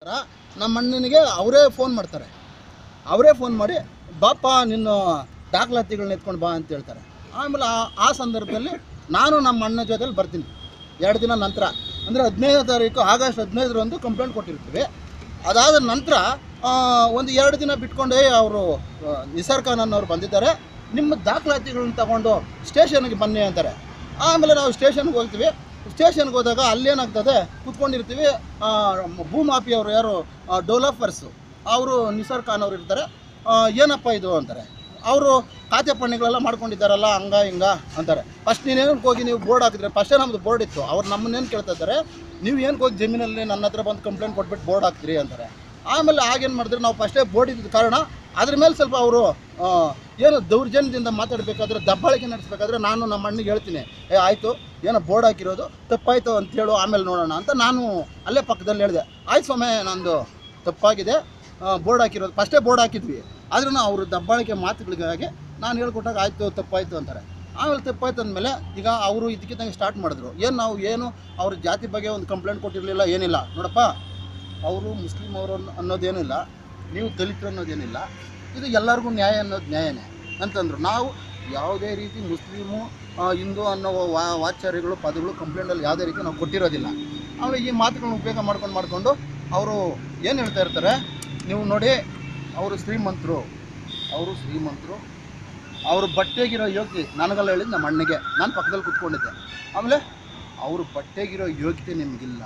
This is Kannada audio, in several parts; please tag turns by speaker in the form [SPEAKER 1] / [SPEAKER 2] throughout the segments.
[SPEAKER 1] ನಮ್ಮ ಅಣ್ಣನಿಗೆ ಅವರೇ ಫೋನ್ ಮಾಡ್ತಾರೆ ಅವರೇ ಫೋನ್ ಮಾಡಿ ಬಾಪ ನಿನ್ನ ದಾಖಲಾತಿಗಳನ್ನ ಎತ್ಕೊಂಡು ಬಾ ಅಂತ ಹೇಳ್ತಾರೆ ಆಮೇಲೆ ಆ ಆ ಸಂದರ್ಭದಲ್ಲಿ ನಾನು ನಮ್ಮ ಅಣ್ಣ ಜೊತೆಲಿ ಬರ್ತೀನಿ ಎರಡು ದಿನ ನಂತರ ಅಂದರೆ ಹದಿನೈದು ತಾರೀಕು ಆಗಸ್ಟ್ ಹದಿನೈದರಂದು ಕಂಪ್ಲೇಂಟ್ ಕೊಟ್ಟಿರ್ತೀವಿ ಅದಾದ ನಂತರ ಆ, ಒಂದು ಎರಡು ದಿನ ಬಿಟ್ಕೊಂಡೇ ಅವರು ನಿಸಾರ್ ಖಾನ್ ಅನ್ನೋರು ಬಂದಿದ್ದಾರೆ ನಿಮ್ಮ ದಾಖಲಾತಿಗಳನ್ನ ತಗೊಂಡು ಸ್ಟೇಷನ್ಗೆ ಬನ್ನಿ ಅಂತಾರೆ ಆಮೇಲೆ ನಾವು ಸ್ಟೇಷನ್ಗೆ ಹೋಗ್ತೀವಿ ಸ್ಟೇಷನ್ಗೆ ಹೋದಾಗ ಅಲ್ಲೇನಾಗ್ತದೆ ಕೂತ್ಕೊಂಡಿರ್ತೀವಿ ಆ, ಭೂಮಾಫಿ ಅವರು ಯಾರು ಡೆವಲಪರ್ಸು ಅವರು ನಿಸಾರ್ ಖಾನ್ ಅವರು ಇರ್ತಾರೆ ಆ, ಏನಪ್ಪ ಇದು ಅಂತಾರೆ ಅವರು ಖಾತೆ ಪಣ್ಣಿಗಳೆಲ್ಲ ಮಾಡ್ಕೊಂಡಿದ್ದಾರಲ್ಲ ಹಂಗ ಹಿಂಗ ಅಂತಾರೆ ಫಸ್ಟ್ ನೀನೇನಕ್ಕೆ ಹೋಗಿ ನೀವು ಬೋರ್ಡ್ ಹಾಕಿದ್ರೆ ಫಸ್ಟೇ ನಮ್ಮದು ಬೋರ್ಡ್ ಇತ್ತು ಅವ್ರು ನಮ್ಮನ್ನೇನು ಕೇಳ್ತಾ ಇದ್ದಾರೆ ನೀವು ಏನಕ್ಕೆ ಹೋಗಿ ಜಮೀನಲ್ಲಿ ನನ್ನ ಹತ್ರ ಬಂದು ಕಂಪ್ಲೇಂಟ್ ಕೊಟ್ಬಿಟ್ಟು ಬೋರ್ಡ್ ಹಾಕ್ತೀರಿ ಅಂತಾರೆ ಆಮೇಲೆ ಆಗೇನು ಮಾಡಿದ್ರೆ ನಾವು ಫಸ್ಟೇ ಬೋರ್ಡ್ ಇದ್ದ ಕಾರಣ ಅದ್ರ ಮೇಲೆ ಸ್ವಲ್ಪ ಅವರು ಏನು ದೌರ್ಜನ್ಯದಿಂದ ಮಾತಾಡಬೇಕಾದ್ರೆ ದಬ್ಬಾಳಿಕೆ ನಡೆಸಬೇಕಾದ್ರೆ ನಾನು ನಮ್ಮ ಅಣ್ಣಿಗೆ ಹೇಳ್ತೀನಿ ಏ ಆಯಿತು ಏನೋ ಬೋರ್ಡ್ ಹಾಕಿರೋದು ತಪ್ಪಾಯಿತು ಅಂತ ಹೇಳು ಆಮೇಲೆ ನೋಡೋಣ ಅಂತ ನಾನು ಅಲ್ಲೇ ಪಕ್ಕದಲ್ಲಿ ಹೇಳಿದೆ ಆಯ್ತು ಸ್ವಾಮಿ ನಂದು ತಪ್ಪಾಗಿದೆ ಬೋರ್ಡ್ ಹಾಕಿರೋದು ಫಸ್ಟೇ ಬೋರ್ಡ್ ಹಾಕಿದ್ವಿ ಆದ್ರೂ ಅವರು ದಬ್ಬಾಳಿಕೆ ಮಾತುಗಳಿಗಾಗಿ ನಾನು ಹೇಳ್ಕೊಟ್ಟಾಗ ಆಯಿತು ತಪ್ಪಾಯಿತು ಅಂತಾರೆ ಆಮೇಲೆ ತಪ್ಪಾಯ್ತು ಅಂದಮೇಲೆ ಈಗ ಅವರು ಇದಕ್ಕಿದ್ದಂಗೆ ಸ್ಟಾರ್ಟ್ ಮಾಡಿದ್ರು ಏನು ನಾವು ಏನು ಅವ್ರ ಜಾತಿ ಬಗ್ಗೆ ಒಂದು ಕಂಪ್ಲೇಂಟ್ ಕೊಟ್ಟಿರಲಿಲ್ಲ ಏನಿಲ್ಲ ನೋಡಪ್ಪ ಅವರು ಮುಸ್ಲಿಂ ಅವರು ಅನ್ನೋದೇನಿಲ್ಲ ನೀವು ದಲಿತರು ಅನ್ನೋದೇನಿಲ್ಲ ಇದು ಎಲ್ಲರಿಗೂ ನ್ಯಾಯ ಅನ್ನೋದು ನ್ಯಾಯನೇ ಅಂತಂದರು ನಾವು ಯಾವುದೇ ರೀತಿ ಮುಸ್ಲಿಮು ಆ, ಹಿಂದೂ ಅನ್ನೋ ವಾ ವಾಚಾರ್ಯಗಳು ಪದಗಳು ಕಂಪ್ಲೇಂಟಲ್ಲಿ ಯಾವುದೇ ರೀತಿ ನಾವು ಕೊಟ್ಟಿರೋದಿಲ್ಲ ಆಮೇಲೆ ಈ ಮಾತುಗಳನ್ನ ಉಪಯೋಗ ಮಾಡ್ಕೊಂಡು ಮಾಡಿಕೊಂಡು ಅವರು ಏನು ಹೇಳ್ತಾ ಇರ್ತಾರೆ ನೀವು ನೋಡಿ ಅವರು ಶ್ರೀಮಂತರು ಅವರು ಶ್ರೀಮಂತರು ಅವರು ಬಟ್ಟೆಗಿರೋ ಯೋಗ್ಯತೆ ನನಗೆಲ್ಲ ಹೇಳಿದ್ದು ನಮ್ಮ ಅಣ್ಣಗೆ ನಾನು ಪಕ್ಕದಲ್ಲಿ ಕೂತ್ಕೊಂಡಿದ್ದೆ ಆಮೇಲೆ ಅವರು ಬಟ್ಟೆಗಿರೋ ಯೋಗ್ಯತೆ ನಿಮಗಿಲ್ಲ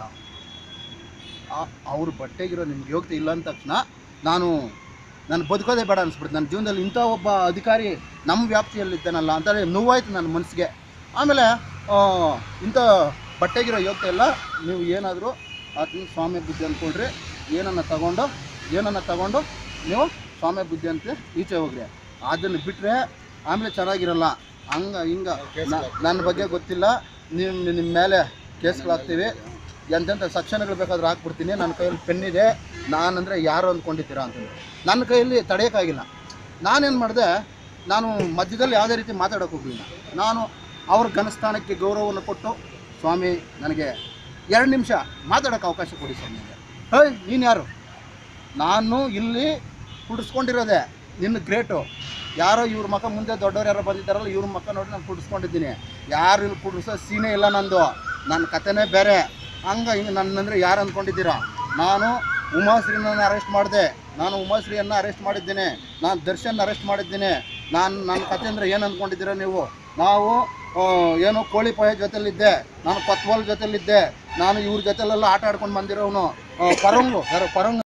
[SPEAKER 1] ಅವ್ರ ಬಟ್ಟೆಗಿರೋ ನಿಮ್ಗೆ ಯೋಗ್ಯತೆ ಇಲ್ಲ ಅಂದ ತಕ್ಷಣ ನಾನು ನಾನು ಬದುಕೋದೇ ಬೇಡ ಅನಿಸ್ಬಿಡ್ತು ನನ್ನ ಜೀವನದಲ್ಲಿ ಇಂಥ ಒಬ್ಬ ಅಧಿಕಾರಿ ನಮ್ಮ ವ್ಯಾಪ್ತಿಯಲ್ಲಿದ್ದಾನಲ್ಲ ಅಂತೇಳಿ ನೋವಾಯ್ತು ನನ್ನ ಮನಸ್ಸಿಗೆ ಆಮೇಲೆ ಆ, ಇಂಥ ಬಟ್ಟೆಗಿರೋ ಯೋಗ್ಯತೆ ಇಲ್ಲ ನೀವು ಏನಾದರೂ ಅದನ್ನ ಸ್ವಾಮಿ ಬುದ್ಧಿ ಅಂದ್ಕೊಳ್ರಿ ಏನನ್ನ ತಗೊಂಡು ಏನನ್ನ ತಗೊಂಡು ನೀವು ಸ್ವಾಮಿ ಬುದ್ಧಿ ಅಂತ ಈಚೆ ಹೋಗ್ರಿ ಅದನ್ನು ಬಿಟ್ಟರೆ ಆಮೇಲೆ ಚೆನ್ನಾಗಿರಲ್ಲ ಹಂಗ ಹಿಂಗ ನ- ನನ್ನ ಬಗ್ಗೆ ಗೊತ್ತಿಲ್ಲ ನಿಮ್ಮ ನಿಮ್ಮ ಮೇಲೆ ಕೇಸ್ಗಳಾಗ್ತೀವಿ ಎಂತೆಂಥ ಸಕ್ಷನ್ಗಳು ಬೇಕಾದ್ರೂ ಹಾಕ್ಬಿಡ್ತೀನಿ ನನ್ನ ಕೈಯಲ್ಲಿ ಪೆನ್ ಇದೆ ನಾನಂದರೆ ಯಾರು ಅಂದ್ಕೊಂಡಿದ್ದೀರಾ ಅಂತಂದು ನನ್ನ ಕೈಯಲ್ಲಿ ತಡೆಯೋಕ್ಕಾಗಿಲ್ಲ ನಾನೇನು ಮಾಡಿದೆ ನಾನು ಮಧ್ಯದಲ್ಲಿ ಯಾವುದೇ ರೀತಿ ಮಾತಾಡೋಕೆ ಹೋಗಲಿಲ್ಲ ನಾನು ಅವ್ರ ಘನಸ್ಥಾನಕ್ಕೆ ಗೌರವವನ್ನು ಕೊಟ್ಟು ಸ್ವಾಮಿ ನನಗೆ ಎರಡು ನಿಮಿಷ ಮಾತಾಡೋಕ್ಕೆ ಅವಕಾಶ ಕೊಡಿ ಸ್ವಾಮಿ ನನಗೆ ಹೇಯ್ ನೀನು ಯಾರು ನಾನು ಇಲ್ಲಿ ಕುಡಿಸ್ಕೊಂಡಿರೋದೆ ನಿನ್ನ ಗ್ರೇಟು ಯಾರೋ ಇವ್ರ ಮಕ್ಕ ಮುಂದೆ ದೊಡ್ಡವ್ರು ಯಾರೋ ಬಂದಿದ್ದಾರಲ್ಲ ಇವ್ರ ಮಕ್ಕ ನೋಡಿ ನಾನು ಕುಡಿಸ್ಕೊಂಡಿದ್ದೀನಿ ಯಾರು ಇಲ್ಲಿ ಕುಡಿಸೋ ಸೀನೇ ಇಲ್ಲ ನಂದು ನನ್ನ ಕತೆನೇ ಬೇರೆ ಹಂಗೆ ಹಿಂಗೆ ನನ್ನಂದರೆ ಯಾರು ಅಂದ್ಕೊಂಡಿದ್ದೀರಾ ನಾನು ಉಮಾಶ್ರೀನ ಅರೆಸ್ಟ್ ಮಾಡಿದೆ ನಾನು ಉಮಾಶ್ರೀಯನ್ನು ಅರೆಸ್ಟ್ ಮಾಡಿದ್ದೇನೆ ನಾನು ದರ್ಶನ್ ಅರೆಸ್ಟ್ ಮಾಡಿದ್ದೀನಿ ನಾನು ನನ್ನ ಕತೆ ಅಂದರೆ ಏನು ಅಂದ್ಕೊಂಡಿದ್ದೀರಾ ನೀವು ನಾವು ಆ, ಏನೋ ಕೋಳಿ ಪಾಯ ಜೊತೆಲಿದ್ದೆ ನಾನು ಪತ್ವಾಲ್ ಜೊತೆಲಿದ್ದೆ ನಾನು ಇವ್ರ ಜೊತೆಲೆಲ್ಲ ಆಟ ಆಡ್ಕೊಂಡು ಬಂದಿರೋನು ಪರಂಗು ಯಾರೋ ಪರಂಗ್